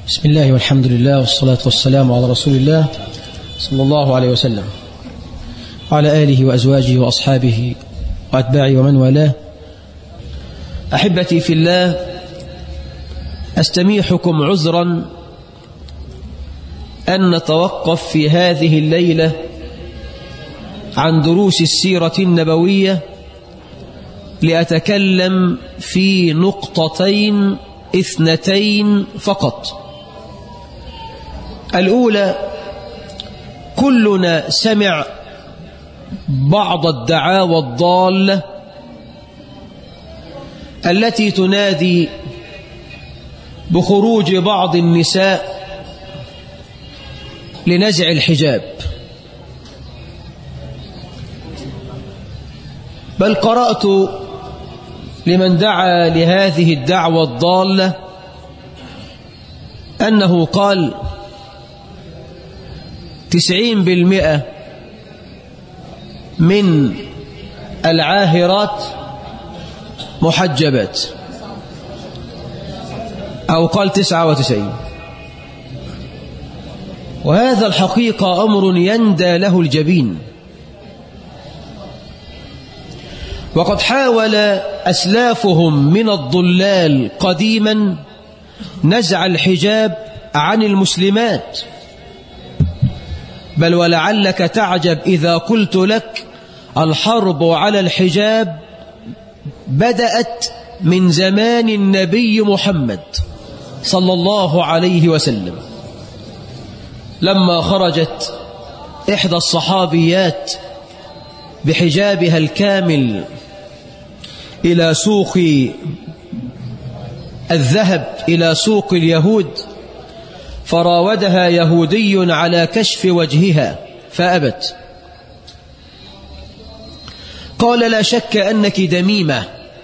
بسم الله والحمد لله والصلاة والسلام على رسول الله صلى الله عليه وسلم وعلى آله وأزواجه وأصحابه وأتباعه ومن والاه أحبتي في الله أستميحكم عذرا أن نتوقف في هذه الليلة عن دروس السيرة النبوية لأتكلم في نقطتين اثنتين فقط الأولى كلنا سمع بعض الدعاوى الضالة التي تنادي بخروج بعض النساء لنزع الحجاب بل قرأت لمن دعا لهذه الدعوة الضالة أنه قال تسعين بالمئة من العاهرات محجبات أو قال تسعة وتسعين وهذا الحقيقة أمر يندى له الجبين وقد حاول أسلافهم من الضلال قديما نزع الحجاب عن المسلمات بل ولعلك تعجب إذا قلت لك الحرب على الحجاب بدأت من زمان النبي محمد صلى الله عليه وسلم لما خرجت إحدى الصحابيات بحجابها الكامل إلى سوق الذهب إلى سوق اليهود فراودها يهودي على كشف وجهها فأبت قال لا شك أنك دميمة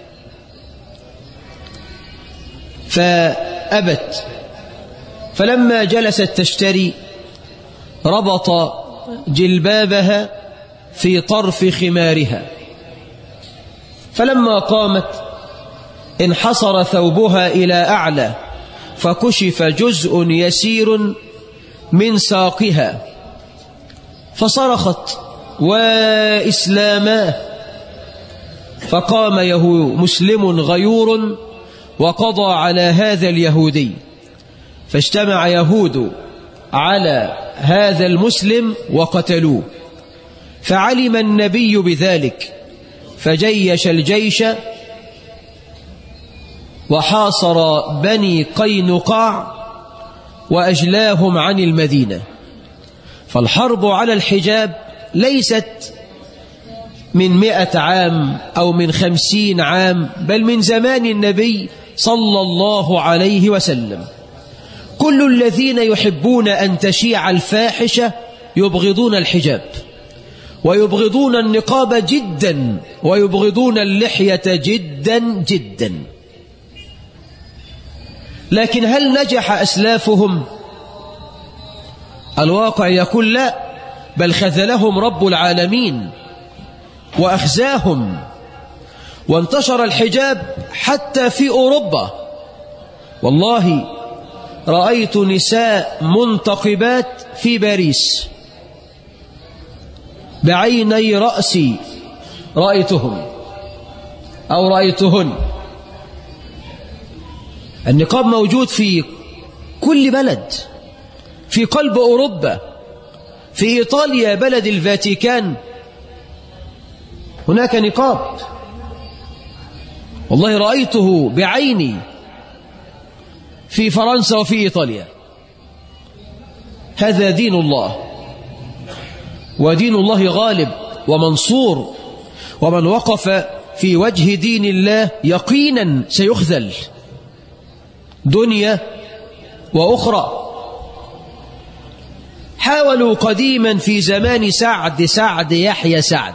فأبت فلما جلست تشتري ربط جلبابها في طرف خمارها فلما قامت انحصر ثوبها إلى أعلى فكشف جزء يسير من ساقها فصرخت وإسلاما فقام يهو مسلم غيور وقضى على هذا اليهودي فاجتمع يهود على هذا المسلم وقتلوه فعلم النبي بذلك فجيش الجيش وحاصر بني قينقاع وأجلاهم عن المدينة فالحرب على الحجاب ليست من مئة عام أو من خمسين عام بل من زمان النبي صلى الله عليه وسلم كل الذين يحبون أن تشيع الفاحشة يبغضون الحجاب ويبغضون النقاب جدا ويبغضون اللحية جدا جدا لكن هل نجح أسلافهم الواقع يقول لا بل خذلهم رب العالمين وأخزاهم وانتشر الحجاب حتى في أوروبا والله رأيت نساء منتقبات في باريس بعيني رأسي رأيتهم أو رأيتهن النقاب موجود في كل بلد في قلب أوروبا في إيطاليا بلد الفاتيكان هناك نقاب والله رأيته بعيني في فرنسا وفي إيطاليا هذا دين الله ودين الله غالب ومنصور ومن وقف في وجه دين الله يقينا سيخذل دنيا وأخرى حاولوا قديما في زمان سعد سعد يحيى سعد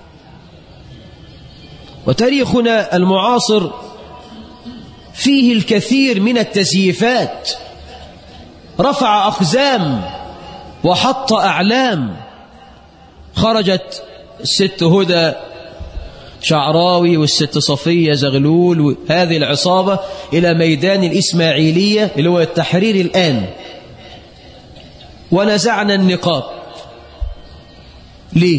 وتاريخنا المعاصر فيه الكثير من التزييفات رفع أقزام وحط أعلام خرجت الست هدى شعراوي والست صفية زغلول وهذه العصابة إلى ميدان الإسماعيلية اللي هو التحرير الآن ونزعنا النقاب ليه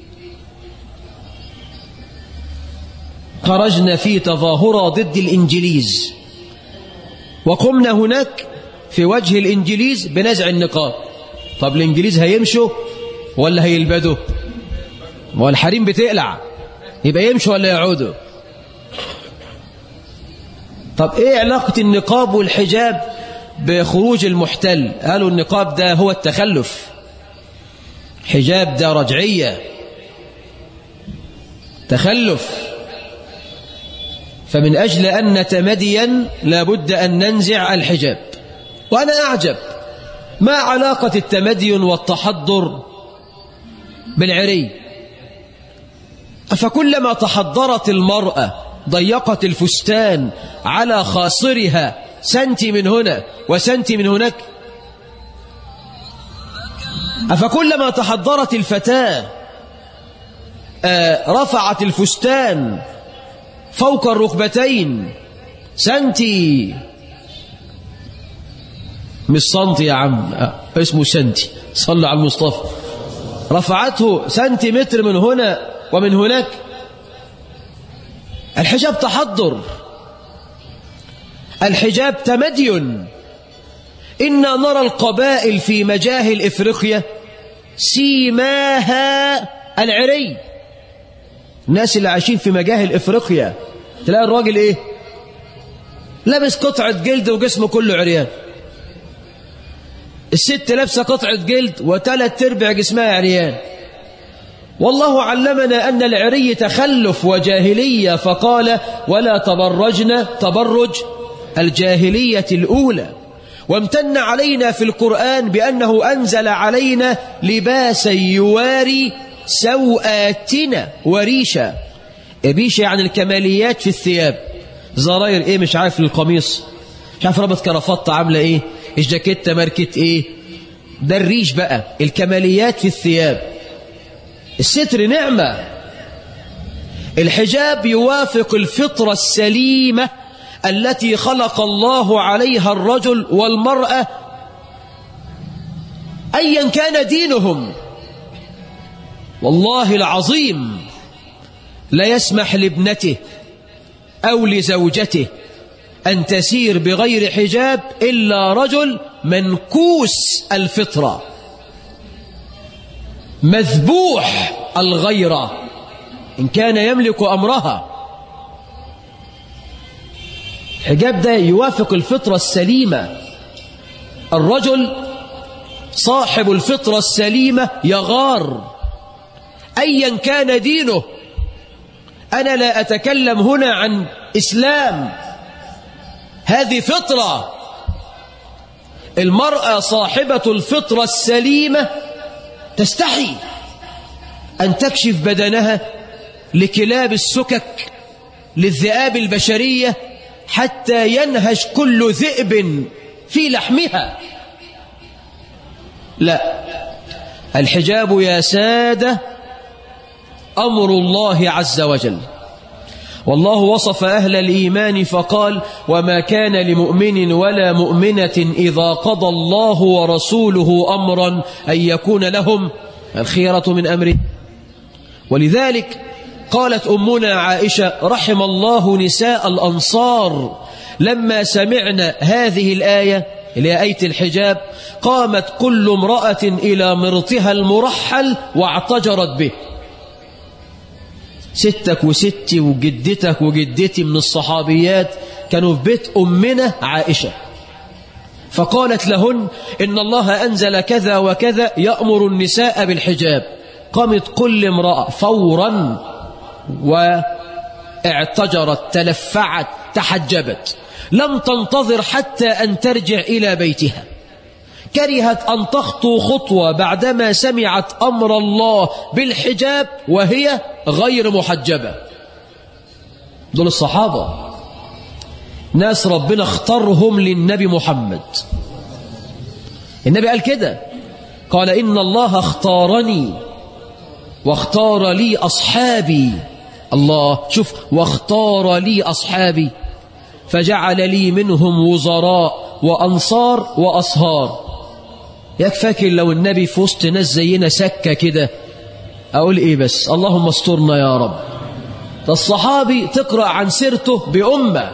خرجنا في تظاهرة ضد الإنجليز وقمنا هناك في وجه الإنجليز بنزع النقاب طب الإنجليز هيمشوا ولا هيلبدوا والحريم بتقلع يبقى يمشوا ولا يعودوا طب ايه علاقة النقاب والحجاب بخروج المحتل قالوا النقاب ده هو التخلف حجاب ده رجعية تخلف فمن أجل أن نتمدين لابد أن ننزع الحجاب وأنا أعجب ما علاقة التمدين والتحضر بالعري فكلما تحضرت المرأة ضيقت الفستان على خاصرها سنتي من هنا وسنتي من هناك أفكلما تحضرت الفتاة رفعت الفستان فوق الركبتين سنتي مش سنتي يا عم اسمه سنتي صلى على المصطفى رفعته سنتيمتر من هنا ومن هناك الحجاب تحضر الحجاب تمدين إنا نرى القبائل في مجاهل إفريقيا سيماها العري الناس اللي عايشين في مجاهل إفريقيا تلاقي الراجل إيه لابس قطعة جلد وجسمه كله عريان الست لابسة قطعة جلد وثلاث ارباع جسمها عريان والله علمنا أن العري تخلف وجاهلية فقال ولا تبرجن تبرج الجاهلية الأولى وامتن علينا في القرآن بأنه أنزل علينا لباسا يواري سوآتنا وريشا ريشة يعني الكماليات في الثياب زراير ايه مش عارف القميص مش عارف ربط كرافطة عاملة ايه الجاكيتة ماركة ايه ده الريش بقى الكماليات في الثياب الستر نعمة الحجاب يوافق الفطرة السليمة التي خلق الله عليها الرجل والمرأة أيا كان دينهم والله العظيم لا يسمح لابنته أو لزوجته أن تسير بغير حجاب إلا رجل منكوس الفطرة مذبوح الغيرة إن كان يملك أمرها الحجاب ده يوافق الفطرة السليمة الرجل صاحب الفطرة السليمة يغار أيا كان دينه أنا لا أتكلم هنا عن إسلام هذه فطرة المرأة صاحبة الفطرة السليمة تستحي أن تكشف بدنها لكلاب السكك للذئاب البشرية حتى ينهش كل ذئب في لحمها لا الحجاب يا سادة أمر الله عز وجل والله وصف أهل الإيمان فقال وما كان لمؤمن ولا مؤمنة إذا قضى الله ورسوله أمرا أن يكون لهم الخيرة من أمره ولذلك قالت أمنا عائشة رحم الله نساء الأنصار لما سمعنا هذه الآية إلى آية الحجاب قامت كل امرأة إلى مرطها المرحل واعتجرت به ستك وستي وجدتك وجدتي من الصحابيات كانوا في بيت أمنا عائشة فقالت لهن إن الله أنزل كذا وكذا يأمر النساء بالحجاب قامت كل امرأة فورا واعتجرت تلفعت تحجبت لم تنتظر حتى أن ترجع إلى بيتها كرهت أن تخطو خطوة بعدما سمعت أمر الله بالحجاب وهي غير محجبة دول الصحابة ناس ربنا اختارهم للنبي محمد النبي قال كده قال إن الله اختارني واختار لي أصحابي الله شوف واختار لي أصحابي فجعل لي منهم وزراء وأنصار وأصهار ياك فاكر لو النبي في وسط ناس زينا سكة كده أقول إيه بس اللهم استرنا يا رب ده الصحابي تقرأ عن سيرته بأمة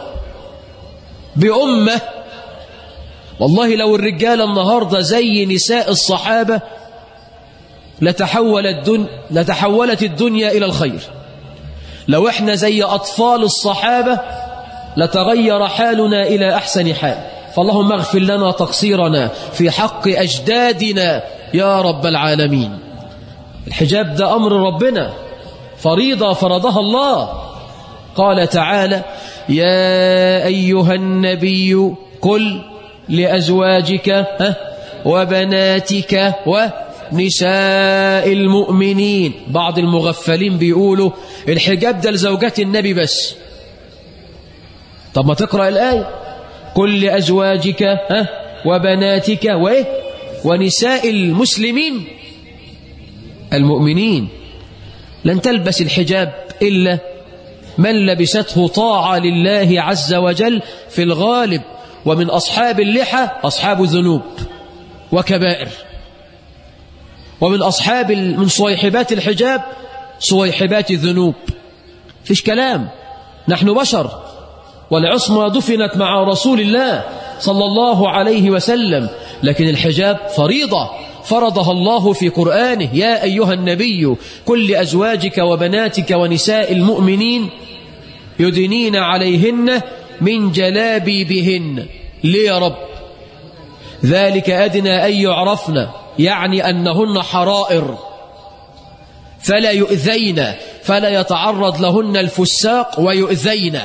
بأمة والله لو الرجال النهاردة زي نساء الصحابة لتحول الدن... لتحولت الدنيا إلى الخير لو احنا زي أطفال الصحابة لتغير حالنا إلى أحسن حال فاللهم اغفر لنا تقصيرنا في حق أجدادنا يا رب العالمين الحجاب ده أمر ربنا فريضة فرضها الله قال تعالى يا أيها النبي قل لأزواجك وبناتك ونساء المؤمنين بعض المغفلين بيقولوا الحجاب ده لزوجات النبي بس طب ما تقرأ الآية قل لأزواجك وبناتك وإيه ونساء المسلمين المؤمنين لن تلبس الحجاب إلا من لبسته طاعة لله عز وجل في الغالب ومن أصحاب اللحى أصحاب ذنوب وكبائر ومن أصحاب من صويحبات الحجاب صويحبات الذنوب فيش كلام نحن بشر والعصمة دفنت مع رسول الله صلى الله عليه وسلم لكن الحجاب فريضة فرضها الله في قرآنه يا أيها النبي كل أزواجك وبناتك ونساء المؤمنين يدنين عليهن من جلابيبهن ليه يا رب ذلك أدنى أن يعرفن يعني أنهن حرائر فلا يؤذين فلا يتعرض لهن الفساق ويؤذين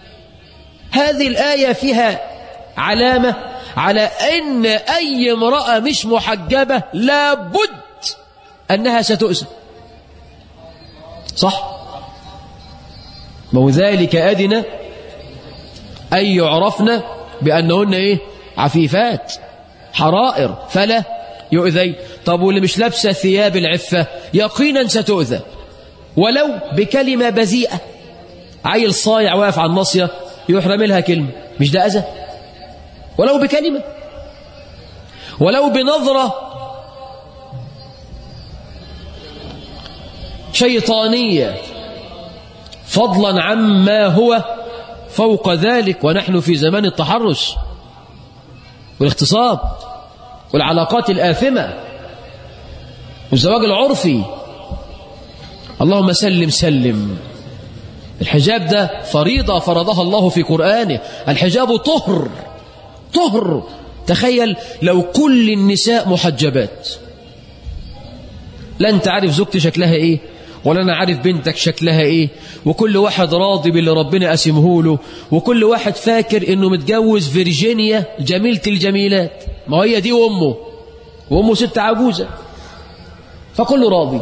هذه الآية فيها علامة على أن أي امرأة مش محجبة لابد أنها ستؤذى صح وذلك أدنى أن يعرفن بأنهن إيه عفيفات حرائر فلا يؤذي طب واللي مش لابسة ثياب العفة يقينا ستؤذى ولو بكلمة بذيئة عيل صايع واقف على الناصية يروح راملها كلمة مش ده أذى ولو بكلمة ولو بنظرة شيطانية فضلا عما هو فوق ذلك ونحن في زمان التحرش والاغتصاب والعلاقات الآثمة والزواج العرفي اللهم سلم سلم الحجاب ده فريضة فرضها الله في قرآنه الحجاب طهر طهر تخيل لو كل النساء محجبات لا انت عارف زوجتي شكلها ايه ولا انا عارف بنتك شكلها ايه وكل واحد راضي باللي ربنا قسمه له وكل واحد فاكر انه متجوز فيرجينيا جميلة الجميلات ما هي دي وامه وامه ست عجوزة فكله راضي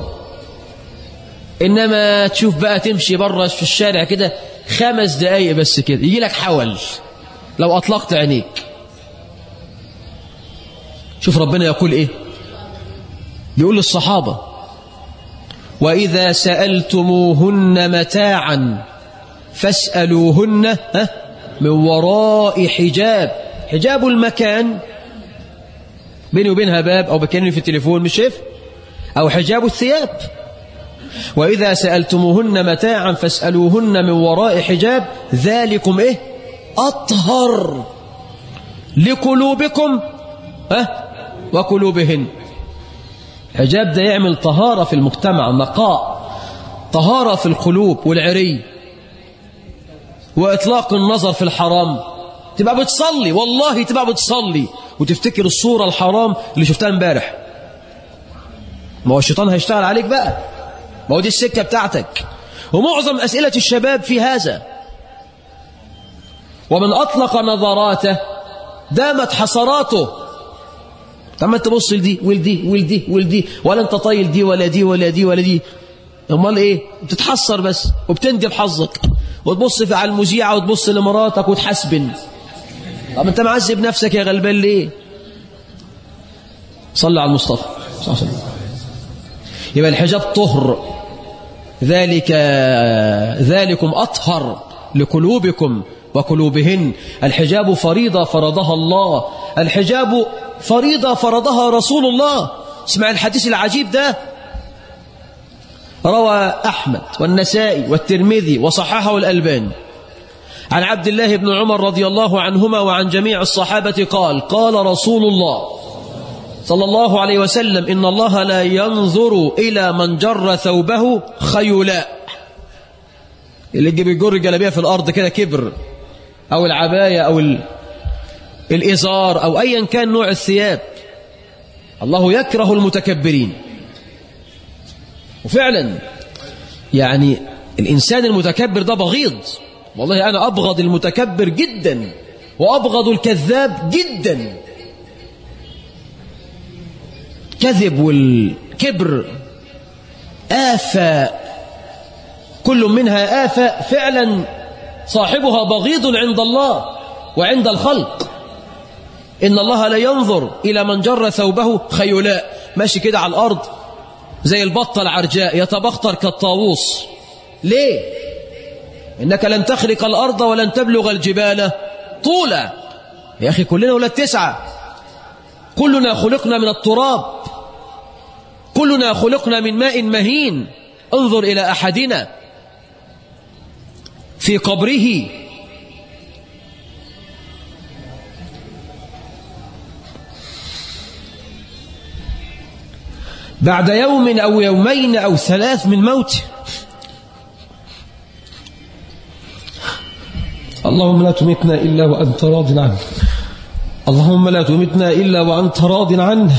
انما تشوف بقى تمشي بره في الشارع كده خمس دقايق بس كده يجي لك حول لو اطلقت عينيك شوف ربنا يقول ايه بيقول للصحابة وإذا سألتموهن متاعا فاسألوهن من وراء حجاب حجاب المكان بيني وبينها باب أو بكلمني في التليفون مش شايف أو حجاب الثياب وإذا سألتموهن متاعا فاسألوهن من وراء حجاب ذلكم إيه أطهر لقلوبكم أه وقلوبهن حجاب ده يعمل طهارة في المجتمع نقاء طهارة في القلوب والعري وإطلاق النظر في الحرام تبقى بتصلي والله تبقى بتصلي وتفتكر الصورة الحرام اللي شفتها امبارح ما هو الشيطان هيشتغل عليك بقى ما هو دي السكة بتاعتك ومعظم أسئلة الشباب في هذا ومن أطلق نظراته دامت حسراته طب ما انت تبص لدي ولدي ولدي ولدي ولا انت طايل دي ولا دي ولا دي ولا دي امال ايه بتتحسر بس وبتندب حظك وتبص في على المذيعه وتبص لمراتك وتحسبن طب انت معذب نفسك يا غلبان ليه صلى على المصطفى صلى الله عليه وسلم يبقى الحجاب طهر ذلك ذلكم أطهر لقلوبكم وقلوبهن الحجاب فريضة فرضها الله الحجاب فريضة فرضها رسول الله اسمع الحديث العجيب ده روى أحمد والنسائي والترمذي وصححه الألباني عن عبد الله بن عمر رضي الله عنهما وعن جميع الصحابة قال قال رسول الله صلى الله عليه وسلم إن الله لا ينظر إلى من جر ثوبه خيلاء اللي يجي بيجر جلبيه في الأرض كده كبر أو العباية أو الإزار أو أيا كان نوع الثياب الله يكره المتكبرين وفعلا يعني الإنسان المتكبر ده بغيض والله أنا أبغض المتكبر جدا وأبغض الكذاب جدا كذب والكبر آفة كل منها آفة فعلا صاحبها بغيض عند الله وعند الخلق إن الله لا ينظر إلى من جر ثوبه خيلاء ماشي كده على الأرض زي البطة العرجاء يتبختر كالطاووس ليه؟ إنك لن تخرق الأرض ولن تبلغ الجبال طولا يا أخي كلنا ولاد تسعة كلنا خلقنا من التراب كلنا خلقنا من ماء مهين انظر إلى أحدنا في قبره بعد يوم أو يومين أو ثلاث من موته اللهم لا تمتنا إلا وأنت راض عنه اللهم لا تمتنا إلا وأنت راض عنه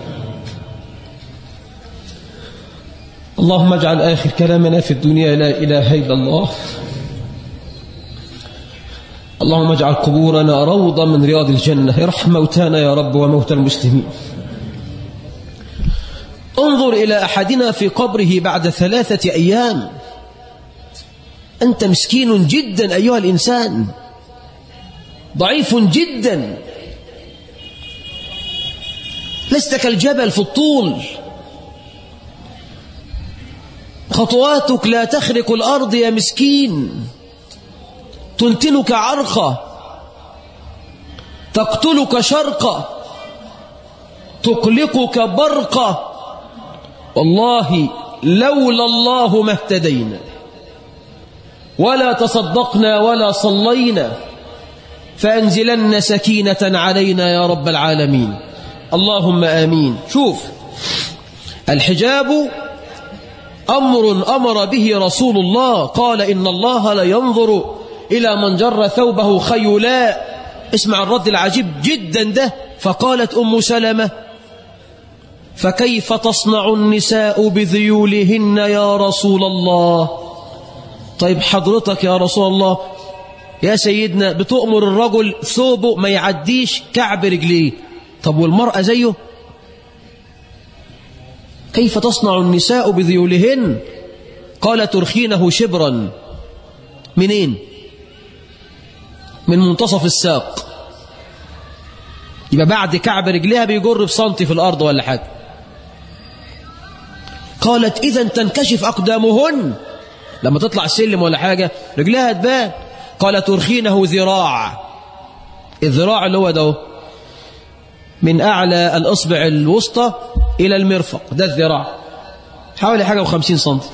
اللهم اجعل آخر كلامنا في الدنيا لا إله إلا الله اللهم اجعل قبورنا روضة من رياض الجنة ارحم موتانا يا رب وموتى المسلمين انظر إلى أحدنا في قبره بعد ثلاثة أيام أنت مسكين جدا أيها الإنسان ضعيف جدا لست كالجبل في الطول خطواتك لا تخرق الأرض يا مسكين تنتنك عرقة تقتلك شرقة تقلقك برقة والله لولا الله ما اهتدينا ولا تصدقنا ولا صلينا فأنزلن سكينة علينا يا رب العالمين اللهم آمين شوف الحجاب أمر أمر به رسول الله قال إن الله لا ينظر إلى من جر ثوبه خيلاء اسمع الرد العجيب جدا ده فقالت أم سلمة فكيف تصنع النساء بذيولهن يا رسول الله طيب حضرتك يا رسول الله يا سيدنا بتؤمر الرجل ثوبه ما يعديش كعب رجليه طب والمرأة زيه كيف تصنع النساء بذيولهن قال ترخينه شبرا منين من منتصف الساق يبقى بعد كعب رجلها بيجر بسنتي في الأرض ولا حاجة قالت إذا تنكشف أقدامهن لما تطلع السلم ولا حاجة رجلها تبان قال ترخينه ذراع الذراع اللي هو ده من أعلى الأصبع الوسطى إلى المرفق ده الذراع حوالي حاجة وخمسين سنتي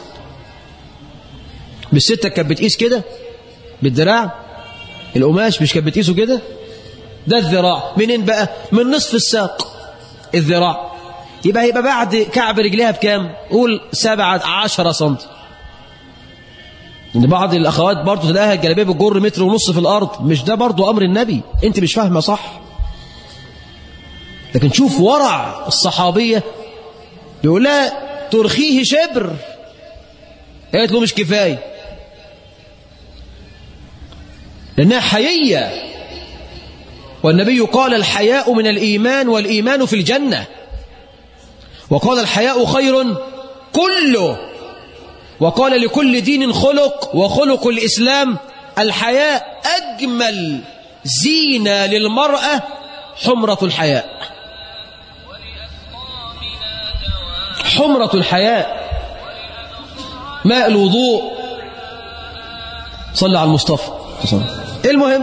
بالستة كانت بتقيس كده بالذراع القماش مش كانت بتقيسه كده ده الذراع منين بقى من نصف الساق الذراع يبقى يبقى بعد كعب رجليها بكام قول سبعة عشرة سنتي ان بعض الاخوات برضه تلاقيها الجلابيه بتجر متر ونص في الارض مش ده برضه امر النبي انت مش فاهمه صح لكن شوف ورع الصحابيه يقول لها ترخيه شبر قالت له مش كفايه لانها حييه والنبي قال الحياء من الايمان والايمان في الجنه وقال الحياء خير كله وقال لكل دين خلق وخلق الإسلام الحياء أجمل زينة للمرأة حمرة الحياء حمرة الحياء ماء الوضوء صلى على المصطفى المهم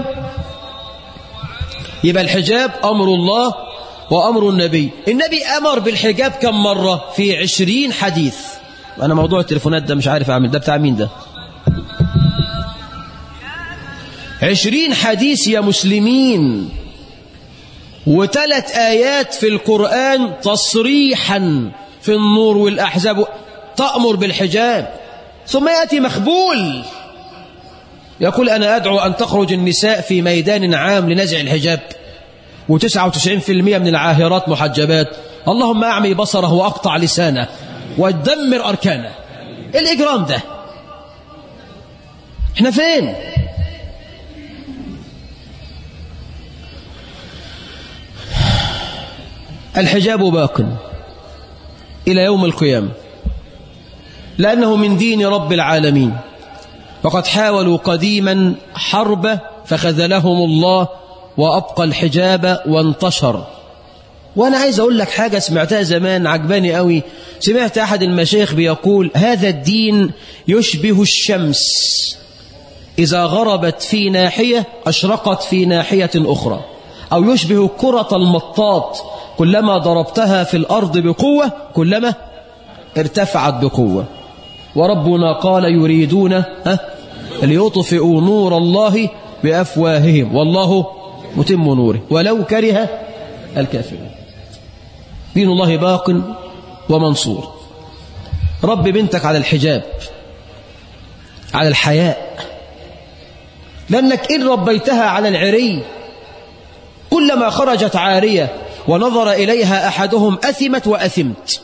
يبقى الحجاب أمر الله وأمر النبي النبي أمر بالحجاب كم مرة في عشرين حديث أنا موضوع التليفونات ده مش عارف أعمل ده بتاع مين ده عشرين حديث يا مسلمين وثلاث آيات في القرآن تصريحا في النور والأحزاب تأمر بالحجاب ثم يأتي مخبول يقول أنا أدعو أن تخرج النساء في ميدان عام لنزع الحجاب و99% من العاهرات محجبات اللهم أعمي بصره وأقطع لسانه ودمر أركانه إيه الإجرام ده احنا فين الحجاب باق إلى يوم القيامة لأنه من دين رب العالمين وقد حاولوا قديما حربه فخذلهم الله وأبقى الحجاب وانتشر وأنا عايز أقول لك حاجة سمعتها زمان عجباني قوي سمعت أحد المشايخ بيقول هذا الدين يشبه الشمس إذا غربت في ناحية أشرقت في ناحية أخرى أو يشبه كرة المطاط كلما ضربتها في الأرض بقوة كلما ارتفعت بقوة وربنا قال يريدون ها ليطفئوا نور الله بأفواههم والله متم نوره ولو كره الكافرون دين الله باق ومنصور رب بنتك على الحجاب على الحياء لأنك إن ربيتها على العري كلما خرجت عارية ونظر إليها أحدهم أثمت وأثمت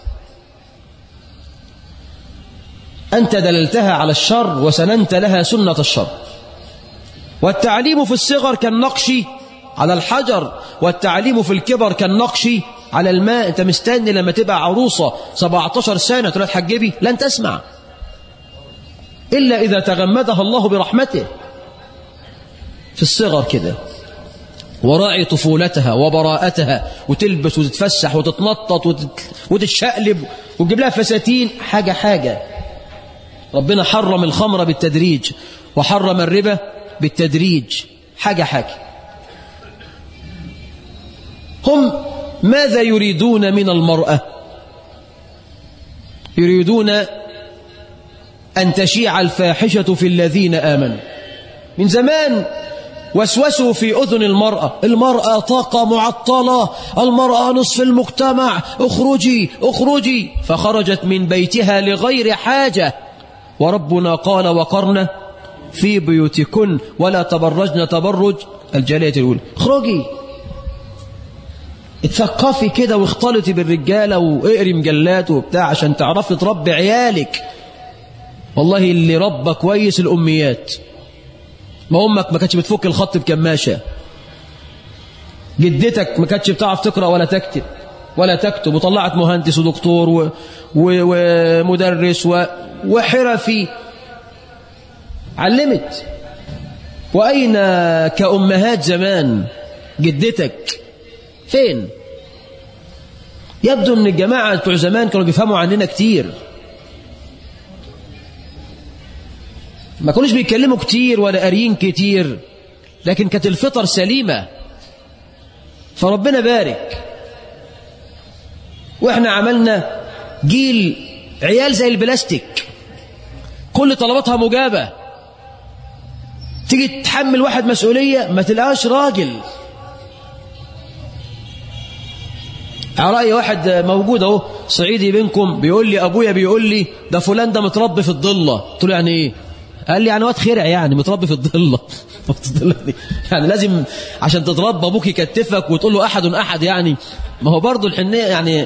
أنت دللتها على الشر وسننت لها سنة الشر والتعليم في الصغر كالنقش على الحجر والتعليم في الكبر كالنقش على الماء أنت مستني لما تبقى عروسة 17 سنة تقول تحجبي لن تسمع إلا إذا تغمدها الله برحمته في الصغر كده وراعي طفولتها وبراءتها وتلبس وتتفسح وتتنطط وتت... وتتشقلب وتجيب لها فساتين حاجة حاجة ربنا حرم الخمر بالتدريج وحرم الربا بالتدريج حاجة حاجة هم ماذا يريدون من المرأة يريدون أن تشيع الفاحشة في الذين آمنوا من زمان وسوسوا في أذن المرأة المرأة طاقة معطلة المرأة نصف المجتمع اخرجي اخرجي فخرجت من بيتها لغير حاجة وربنا قال وقرن في بيوتكن ولا تبرجن تبرج الجالية الأولى اخرجي اتثقفي كده واختلطي بالرجالة واقري مجلات وبتاع عشان تعرفي تربي عيالك والله اللي ربى كويس الأميات ما أمك ما كانتش بتفك الخط بكماشة جدتك ما كانتش بتعرف تقرأ ولا تكتب ولا تكتب وطلعت مهندس ودكتور و... و... ومدرس و... وحرفي علمت وأين كأمهات زمان جدتك فين يبدو ان الجماعة بتوع زمان كانوا بيفهموا عننا كتير ما كانوش بيتكلموا كتير ولا قاريين كتير لكن كانت الفطر سليمة فربنا بارك واحنا عملنا جيل عيال زي البلاستيك كل طلباتها مجابة تيجي تحمل واحد مسؤولية ما تلقاش راجل على رأي واحد موجود اهو صعيدي بينكم بيقول لي ابويا بيقول لي ده فلان ده متربي في الضله قلت له يعني ايه قال لي يعني واد خرع يعني متربي في الضله يعني لازم عشان تتربى ابوك يكتفك وتقول له احد احد يعني ما هو برضه الحنيه يعني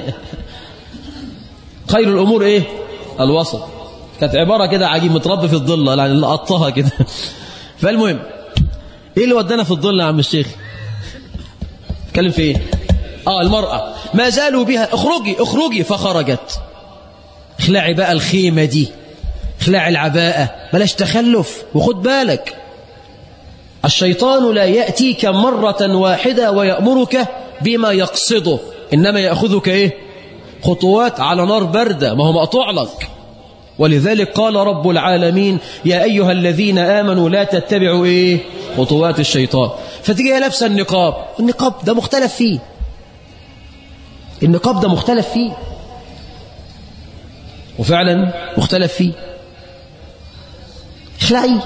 خير الامور ايه الوسط كانت عباره كده عجيب متربي في الضله يعني اللي قطها كده فالمهم ايه اللي ودانا في الضله يا عم الشيخ اتكلم في ايه اه المراه ما زالوا بها اخرجي اخرجي فخرجت اخلعي بقى الخيمه دي اخلعي العباءه بلاش تخلف وخد بالك الشيطان لا ياتيك مره واحده ويامرك بما يقصده انما ياخذك ايه خطوات على نار بارده ما هو مقطوع لك ولذلك قال رب العالمين يا أيها الذين آمنوا لا تتبعوا إيه خطوات الشيطان فتيجي هي لابسه النقاب النقاب ده مختلف فيه النقاب ده مختلف فيه وفعلا مختلف فيه اخلعي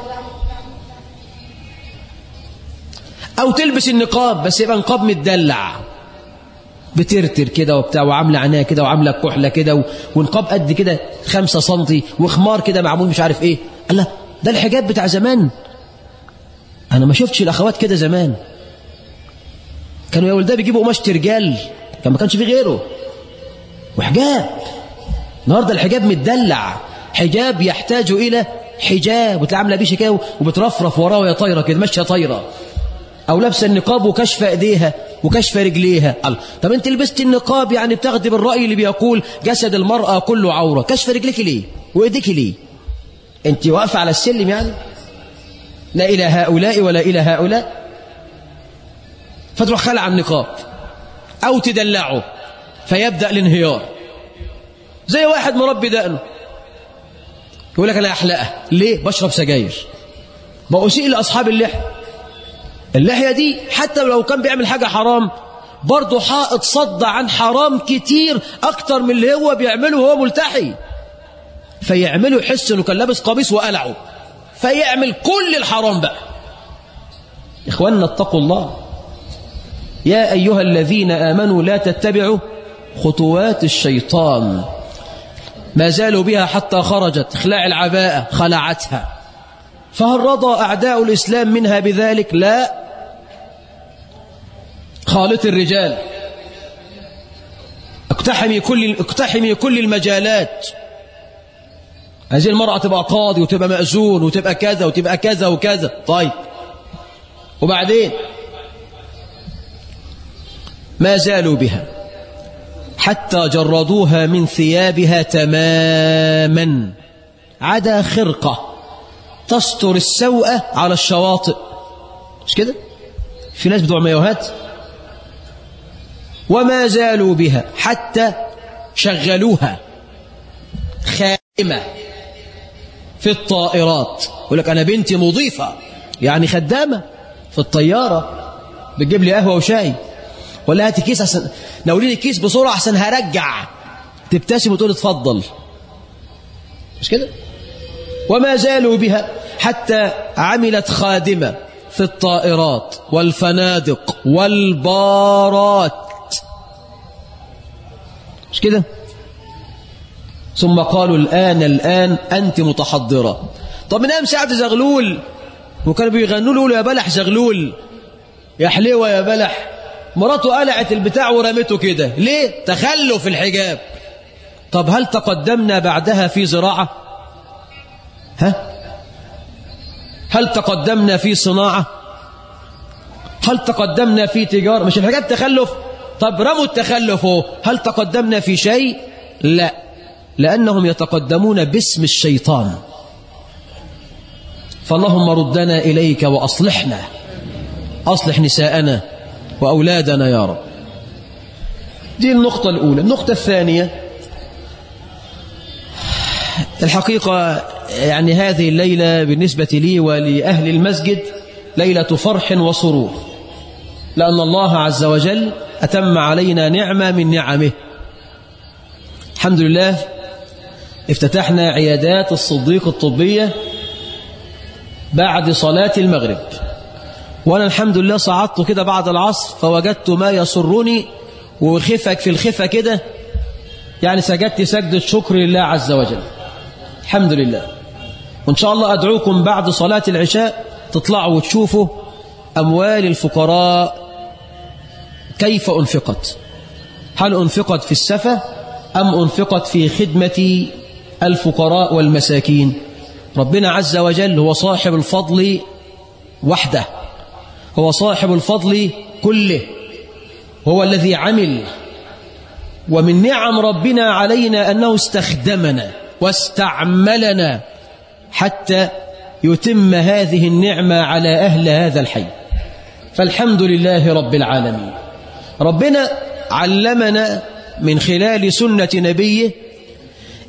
او تلبس النقاب بس يبقى نقاب متدلع بترتر كده وبتاع وعامله عينيها كده وعامله كحله كده و... ونقاب قد كده خمسة سنتي وخمار كده معمول مش عارف ايه الله ده الحجاب بتاع زمان انا ما شفتش الاخوات كده زمان كانوا يا ولدها بيجيبوا قماش رجال كان ما كانش فيه غيره وحجاب النهارده الحجاب متدلع حجاب يحتاج الى حجاب وتلاقي عامله بيه كده وبترفرف وراه وهي طايره كده ماشيه طايره او لابسه النقاب وكشف ايديها وكشف رجليها الله طب انت لبست النقاب يعني بتاخدي بالراي اللي بيقول جسد المراه كله عوره كشف رجلك ليه وايديك ليه انت واقفه على السلم يعني لا الى هؤلاء ولا الى هؤلاء فتروح خلع النقاب او تدلعه فيبدا الانهيار زي واحد مربي دقنه يقول لك انا احلقها ليه بشرب سجاير ما اسيء لاصحاب اللحيه اللحيه دي حتى لو كان بيعمل حاجه حرام برضه حائط صد عن حرام كتير اكتر من اللي هو بيعمله وهو ملتحي فيعمله يحس انه كان لابس قميص وقلعه فيعمل كل الحرام بقى اخواننا اتقوا الله يا ايها الذين امنوا لا تتبعوا خطوات الشيطان ما زالوا بها حتى خرجت اخلاع العباءه خلعتها فهل رضى اعداء الاسلام منها بذلك لا خالط الرجال اقتحمي كل اقتحمي كل المجالات هذه المرأة تبقى قاضي وتبقى مأذون وتبقى كذا وتبقى كذا وكذا طيب وبعدين ما زالوا بها حتى جردوها من ثيابها تماما عدا خرقة تستر السوءة على الشواطئ مش كده في ناس بتوع مايوهات وما زالوا بها حتى شغلوها خائمة في الطائرات يقول لك أنا بنتي مضيفة يعني خدامة في الطيارة بتجيب لي قهوة وشاي ولا هاتي كيس عشان ناوليني كيس بسرعة عشان هرجع تبتسم وتقول اتفضل مش كده وما زالوا بها حتى عملت خادمة في الطائرات والفنادق والبارات مش كده ثم قالوا الآن الآن أنت متحضرة طب من أيام سعد زغلول وكانوا بيغنوا له يا بلح زغلول يا حليوة يا بلح مراته قلعت البتاع ورمته كده ليه تخلف الحجاب طب هل تقدمنا بعدها في زراعة ها هل تقدمنا في صناعة هل تقدمنا في تجارة مش الحجاب تخلف طب رموا التخلف هل تقدمنا في شيء لا لأنهم يتقدمون باسم الشيطان فاللهم ردنا إليك وأصلحنا أصلح نساءنا وأولادنا يا رب دي النقطة الأولى النقطة الثانية الحقيقة يعني هذه الليلة بالنسبة لي ولأهل المسجد ليلة فرح وسرور لأن الله عز وجل أتم علينا نعمة من نعمه الحمد لله افتتحنا عيادات الصديق الطبية بعد صلاة المغرب وأنا الحمد لله صعدت كده بعد العصر فوجدت ما يسرني وخفك في الخفة كده يعني سجدت سجدة شكر لله عز وجل الحمد لله وإن شاء الله أدعوكم بعد صلاة العشاء تطلعوا وتشوفوا أموال الفقراء كيف أنفقت هل أنفقت في السفة أم أنفقت في خدمة الفقراء والمساكين ربنا عز وجل هو صاحب الفضل وحده هو صاحب الفضل كله هو الذي عمل ومن نعم ربنا علينا أنه استخدمنا واستعملنا حتى يتم هذه النعمة على أهل هذا الحي فالحمد لله رب العالمين ربنا علمنا من خلال سنة نبيه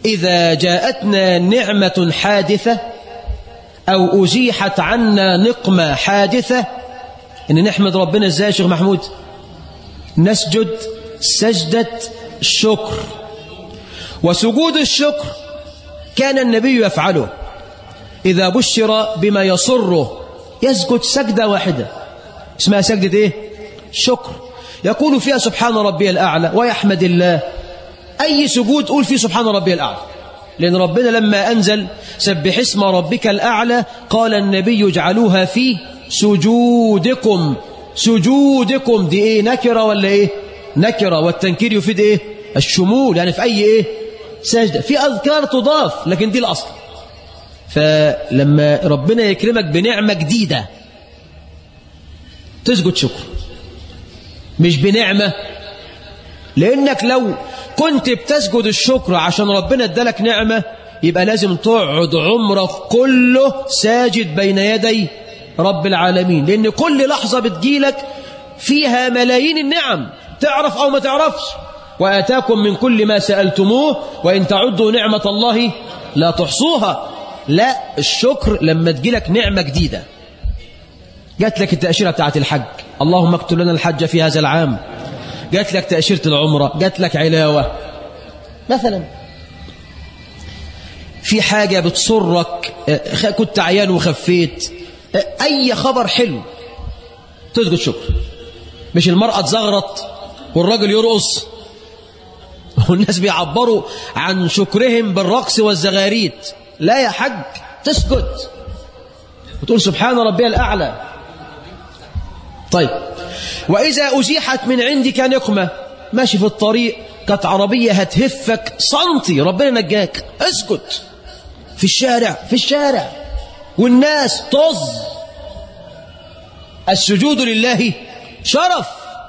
إذا جاءتنا نعمة حادثة أو أزيحت عنا نقمة حادثة إن نحمد ربنا إزاي يا شيخ محمود نسجد سجدة الشكر وسجود الشكر كان النبي يفعله إذا بشر بما يسره يسجد سجدة واحدة اسمها سجدة إيه؟ شكر يقول فيها سبحان ربي الأعلى ويحمد الله أي سجود قول فيه سبحان ربي الأعلى لأن ربنا لما أنزل سبح اسم ربك الأعلى قال النبي اجعلوها في سجودكم سجودكم دي إيه نكرة ولا إيه نكرة والتنكير يفيد إيه الشمول يعني في أي إيه سجدة في أذكار تضاف لكن دي الأصل فلما ربنا يكرمك بنعمة جديدة تسجد شكر مش بنعمة لأنك لو كنت بتسجد الشكر عشان ربنا ادالك نعمة يبقى لازم تقعد عمرك كله ساجد بين يدي رب العالمين لأن كل لحظة بتجيلك فيها ملايين النعم تعرف أو ما تعرفش وآتاكم من كل ما سألتموه وإن تعدوا نعمة الله لا تحصوها لا الشكر لما تجيلك نعمة جديدة جات لك التأشيرة بتاعت الحج اللهم اكتب لنا الحج في هذا العام جات لك تأشيرة العمرة جات لك علاوة مثلا في حاجة بتصرك كنت عيان وخفيت أي خبر حلو تسجد شكر مش المرأة تزغرط والراجل يرقص والناس بيعبروا عن شكرهم بالرقص والزغاريت لا يا حج تسكت وتقول سبحان ربي الأعلى طيب وإذا أزيحت من عندك نقمة ماشي في الطريق كانت عربية هتهفك سنتي ربنا نجاك اسكت في الشارع في الشارع والناس طز السجود لله شرف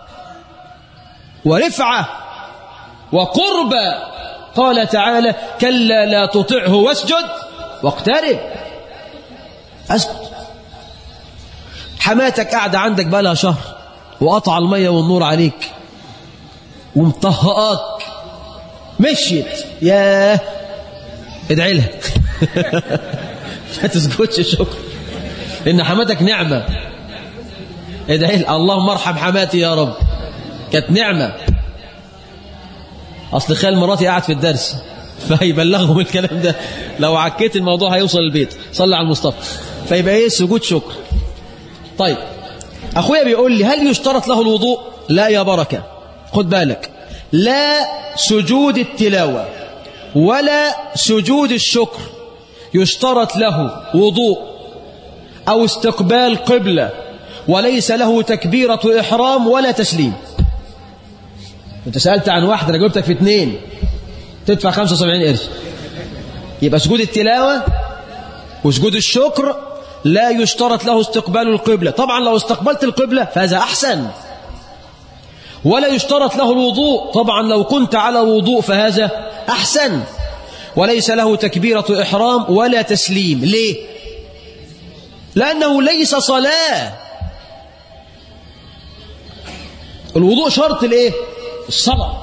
ورفعة وقربى قال تعالى كلا لا تطعه واسجد واقترب اسكت حماتك قاعدة عندك بقى لها شهر وقطع المية والنور عليك ومطهقاك مشيت ياه ادعي لها ما تسكتش شكر ان حماتك نعمة ادعي لها اللهم ارحم حماتي يا رب كانت نعمة اصل خال مراتي قاعد في الدرس فيبلغهم الكلام ده لو عكيت الموضوع هيوصل البيت صلي على المصطفى فيبقى ايه سجود شكر طيب اخويا بيقول لي هل يشترط له الوضوء لا يا بركة خد بالك لا سجود التلاوة ولا سجود الشكر يشترط له وضوء أو استقبال قبلة وليس له تكبيرة إحرام ولا تسليم انت سألت عن واحد انا جاوبتك في اثنين تدفع 75 قرش يبقى سجود التلاوة وسجود الشكر لا يشترط له استقبال القبلة طبعا لو استقبلت القبلة فهذا أحسن ولا يشترط له الوضوء طبعا لو كنت على وضوء فهذا أحسن وليس له تكبيرة إحرام ولا تسليم ليه لأنه ليس صلاة الوضوء شرط الايه الصلاة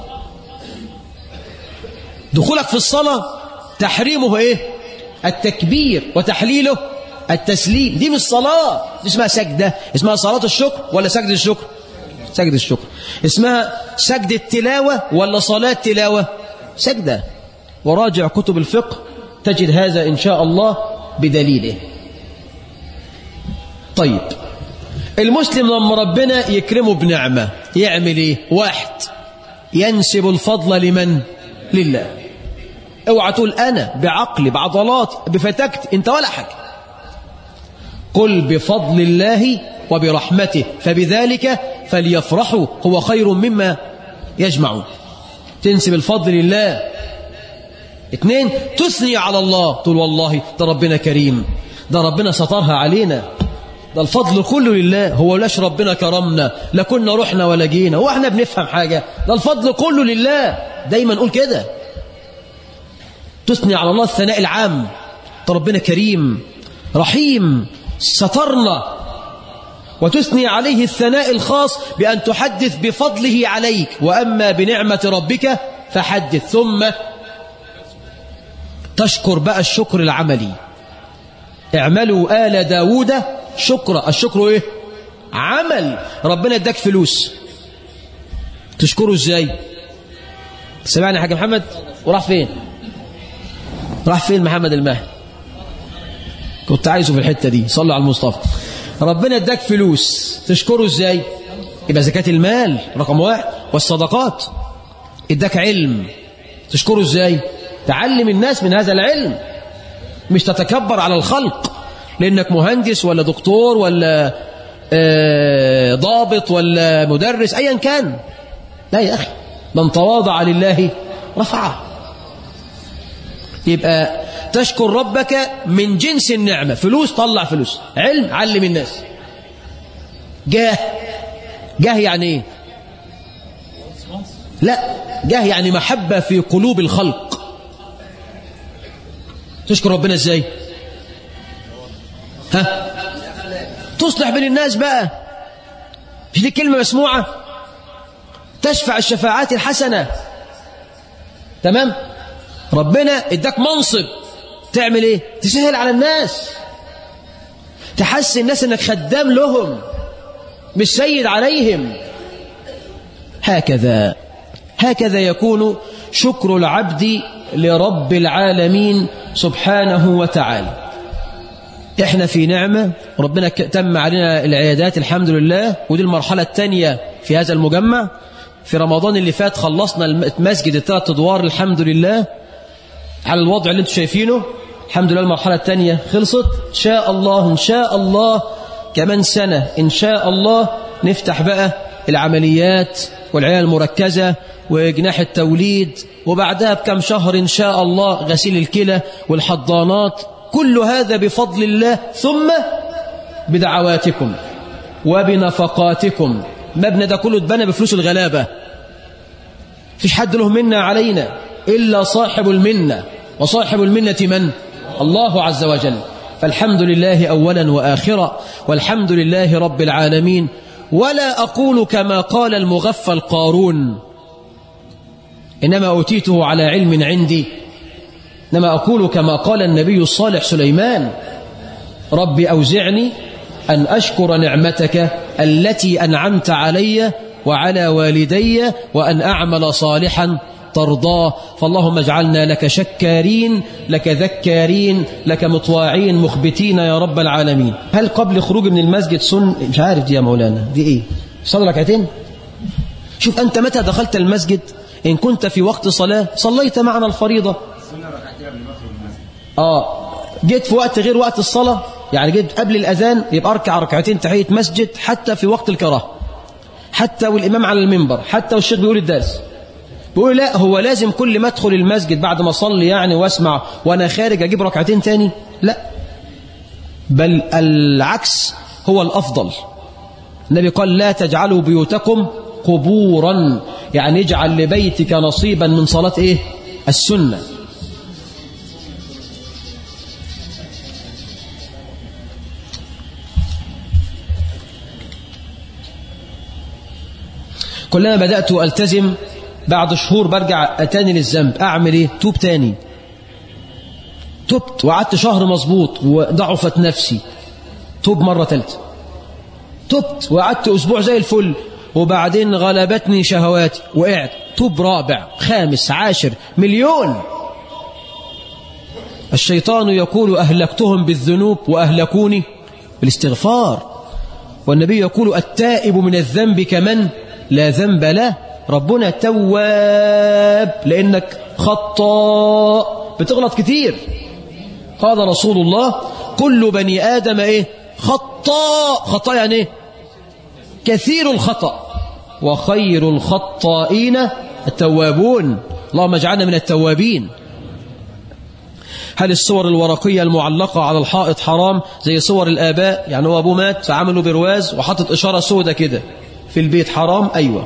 دخولك في الصلاة تحريمه ايه التكبير وتحليله التسليم دي مش صلاة دي اسمها سجدة اسمها صلاة الشكر ولا سجد الشكر سجد الشكر اسمها سجد التلاوة ولا صلاة تلاوة سجدة وراجع كتب الفقه تجد هذا إن شاء الله بدليله طيب المسلم لما ربنا يكرمه بنعمة يعمل ايه واحد ينسب الفضل لمن لله اوعى تقول انا بعقلي بعضلاتي بفتكت انت ولا حاجه قل بفضل الله وبرحمته فبذلك فليفرحوا هو خير مما يجمعون تنسب الفضل لله اثنين تثني على الله تقول والله ده ربنا كريم ده ربنا سترها علينا ده الفضل كله لله هو لاش ربنا كرمنا لا كنا رحنا ولا جينا هو احنا بنفهم حاجة ده الفضل كله لله دايما نقول كده تثني على الله الثناء العام ده ربنا كريم رحيم سترنا وتثني عليه الثناء الخاص بأن تحدث بفضله عليك وأما بنعمة ربك فحدث ثم تشكر بقى الشكر العملي اعملوا آل داود شكرا الشكر ايه عمل ربنا اداك فلوس تشكره ازاي سمعني يا حاج محمد وراح فين راح فين محمد المهدي كنت عايزه في الحتة دي صلوا على المصطفى ربنا اداك فلوس تشكره ازاي يبقى زكاة المال رقم واحد والصدقات اداك علم تشكره ازاي تعلم الناس من هذا العلم مش تتكبر على الخلق لانك مهندس ولا دكتور ولا آه ضابط ولا مدرس ايا كان لا يا اخي من تواضع لله رفعه يبقى تشكر ربك من جنس النعمة فلوس طلع فلوس علم علم الناس جاه جاه يعني ايه لا جاه يعني محبة في قلوب الخلق تشكر ربنا ازاي ها تصلح بين الناس بقى مش دي كلمة مسموعة تشفع الشفاعات الحسنة تمام ربنا اداك منصب تعمل ايه تسهل على الناس تحس الناس انك خدام لهم مش سيد عليهم هكذا هكذا يكون شكر العبد لرب العالمين سبحانه وتعالى احنا في نعمة ربنا تم علينا العيادات الحمد لله ودي المرحلة الثانية في هذا المجمع في رمضان اللي فات خلصنا المسجد الثلاث ادوار الحمد لله على الوضع اللي انتم شايفينه الحمد لله المرحلة الثانية خلصت إن شاء الله إن شاء الله كمان سنة إن شاء الله نفتح بقى العمليات والعناية المركزة وجناح التوليد وبعدها بكم شهر إن شاء الله غسيل الكلى والحضانات كل هذا بفضل الله ثم بدعواتكم وبنفقاتكم مبنى ده كله اتبنى بفلوس الغلابة فيش حد له منا علينا إلا صاحب المنة وصاحب المنة من؟ الله عز وجل فالحمد لله أولا وآخرا والحمد لله رب العالمين ولا أقول كما قال المغفل قارون إنما أوتيته على علم عندي إنما أقول كما قال النبي الصالح سليمان رب أوزعني أن أشكر نعمتك التي أنعمت علي وعلى والدي وأن أعمل صالحا ترضاه فاللهم اجعلنا لك شكارين لك ذكارين لك مطواعين مخبتين يا رب العالمين هل قبل خروج من المسجد سن مش عارف دي يا مولانا دي ايه صلي ركعتين شوف أنت متى دخلت المسجد إن كنت في وقت صلاة صليت معنا الفريضة آه جيت في وقت غير وقت الصلاة يعني جيت قبل الأذان يبقى أركع ركعتين تحية مسجد حتى في وقت الكراهه حتى والإمام على المنبر حتى والشيخ بيقول الدرس بيقول لا هو لازم كل ما ادخل المسجد بعد ما اصلي يعني واسمع وانا خارج اجيب ركعتين تاني لا بل العكس هو الافضل النبي قال لا تجعلوا بيوتكم قبورا يعني اجعل لبيتك نصيبا من صلاة ايه السنة كلما بدأت ألتزم بعد شهور برجع تاني للذنب أعمل إيه توب تاني تبت وقعدت شهر مظبوط وضعفت نفسي توب مرة ثالثة تبت وقعدت أسبوع زي الفل وبعدين غلبتني شهواتي وقعت توب رابع خامس عاشر مليون الشيطان يقول أهلكتهم بالذنوب وأهلكوني بالاستغفار والنبي يقول التائب من الذنب كمن لا ذنب له ربنا تواب لأنك خطاء بتغلط كتير قال رسول الله كل بني آدم إيه خطاء خطاء يعني إيه كثير الخطأ وخير الخطائين التوابون اللهم اجعلنا من التوابين هل الصور الورقية المعلقة على الحائط حرام زي صور الآباء يعني هو أبوه مات فعملوا برواز وحطت إشارة سودة كده في البيت حرام أيوة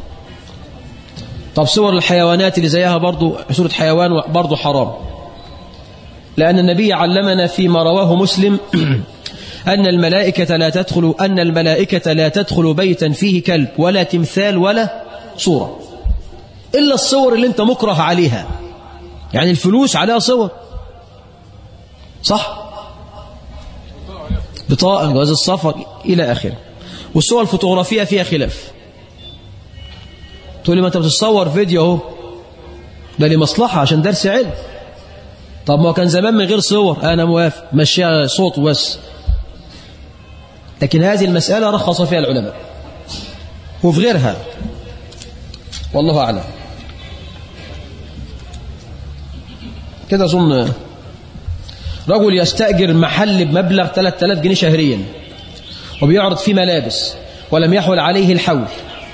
طب صور الحيوانات اللي زيها برضو صورة حيوان برضو حرام لأن النبي علمنا فيما رواه مسلم أن الملائكة لا تدخل أن الملائكة لا تدخل بيتا فيه كلب ولا تمثال ولا صورة إلا الصور اللي أنت مكره عليها يعني الفلوس عليها صور صح بطاقة جواز السفر إلى آخره والصور الفوتوغرافية فيها خلاف تقول لي ما أنت بتصور فيديو اهو ده لمصلحة عشان درس علم طب ما كان زمان من غير صور أنا موافق مشيها صوت بس لكن هذه المسألة رخص فيها العلماء وفي غيرها والله أعلم كده أظن رجل يستأجر محل بمبلغ 3000 جنيه شهريا وبيعرض فيه ملابس ولم يحول عليه الحول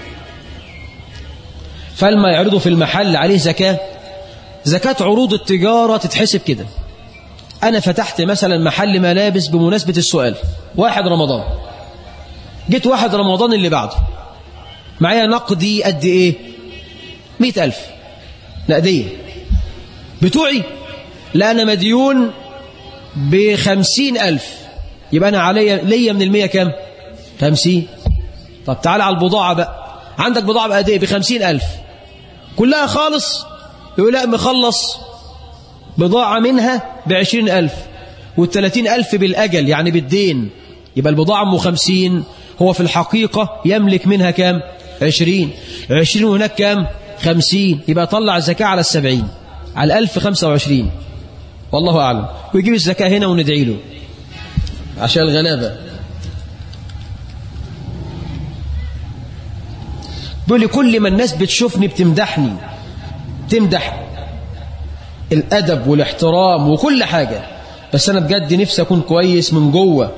فلما يعرضه في المحل عليه زكاة زكاة عروض التجارة تتحسب كده أنا فتحت مثلا محل ملابس بمناسبة السؤال واحد رمضان جيت واحد رمضان اللي بعده معايا نقدي قد إيه مئة ألف نقدية بتوعي لا أنا مديون بخمسين ألف يبقى أنا علي ليا من المية كام خمسين طب تعال على البضاعة بقى عندك بضاعة بقد إيه بخمسين ألف كلها خالص يقول لا مخلص بضاعة منها بعشرين ألف والثلاثين ألف بالأجل يعني بالدين يبقى البضاعة أم خمسين هو في الحقيقة يملك منها كام عشرين عشرين وهناك كام خمسين يبقى طلع الزكاة على السبعين على الألف خمسة وعشرين والله أعلم ويجيب الزكاة هنا وندعي له عشان الغلابة بيقول لي كل ما الناس بتشوفني بتمدحني تمدح الأدب والاحترام وكل حاجة بس أنا بجد نفسي أكون كويس من جوه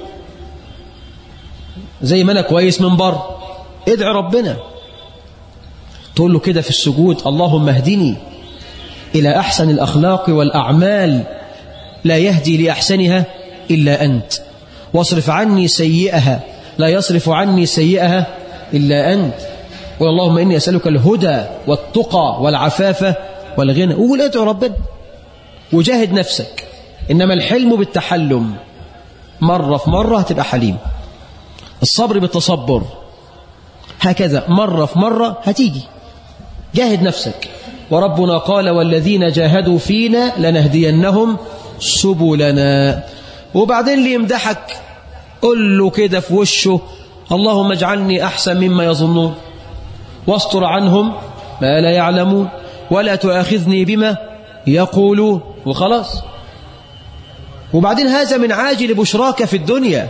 زي ما أنا كويس من بره ادعي ربنا تقول له كده في السجود اللهم اهدني إلى أحسن الأخلاق والأعمال لا يهدي لأحسنها إلا أنت واصرف عني سيئها لا يصرف عني سيئها إلا أنت اللهم إني أسألك الهدى والتقى والعفاف والغنى وقول ادعو ربنا وجاهد نفسك إنما الحلم بالتحلم مرة في مرة هتبقى حليم الصبر بالتصبر هكذا مرة في مرة هتيجي جاهد نفسك وربنا قال والذين جاهدوا فينا لنهدينهم سبلنا وبعدين اللي يمدحك قل له كده في وشه اللهم اجعلني أحسن مما يظنون واستر عنهم ما لا يعلمون ولا تؤاخذني بما يقولون وخلاص وبعدين هذا من عاجل بشراك في الدنيا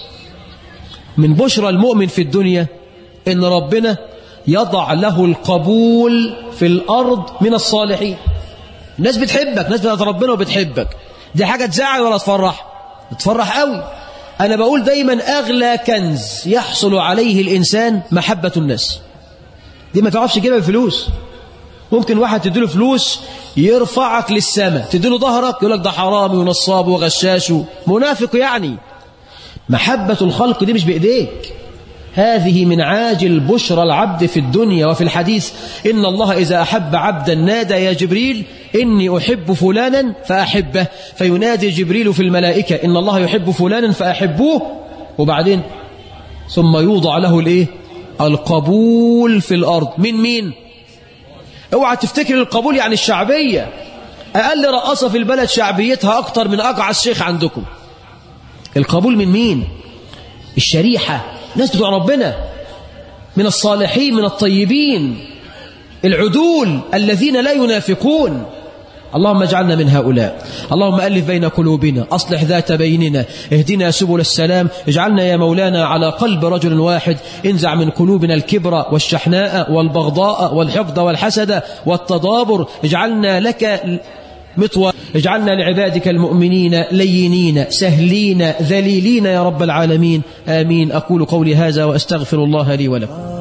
من بشرى المؤمن في الدنيا إن ربنا يضع له القبول في الأرض من الصالحين الناس بتحبك ناس بتاعت ربنا وبتحبك دي حاجة تزعل ولا تفرح تفرح قوي أنا بقول دايما أغلى كنز يحصل عليه الإنسان محبة الناس دي ما تعرفش تجيبها بفلوس ممكن واحد تديله فلوس يرفعك للسماء تديله ظهرك يقول لك ده حرامي ونصاب وغشاش منافق يعني محبة الخلق دي مش بإيديك هذه من عاجل بشرى العبد في الدنيا وفي الحديث إن الله إذا أحب عبدا نادى يا جبريل إني أحب فلانا فأحبه فينادي جبريل في الملائكة إن الله يحب فلانا فأحبوه وبعدين ثم يوضع له الإيه القبول في الأرض من مين اوعى تفتكر القبول يعني الشعبية أقل رقصة في البلد شعبيتها أكتر من أقع الشيخ عندكم القبول من مين الشريحة ناس بتوع ربنا من الصالحين من الطيبين العدول الذين لا ينافقون اللهم اجعلنا من هؤلاء اللهم ألف بين قلوبنا أصلح ذات بيننا اهدنا سبل السلام اجعلنا يا مولانا على قلب رجل واحد انزع من قلوبنا الكبر والشحناء والبغضاء والحقد والحسد والتضابر اجعلنا لك مطوى اجعلنا لعبادك المؤمنين لينين سهلين ذليلين يا رب العالمين آمين أقول قولي هذا وأستغفر الله لي ولكم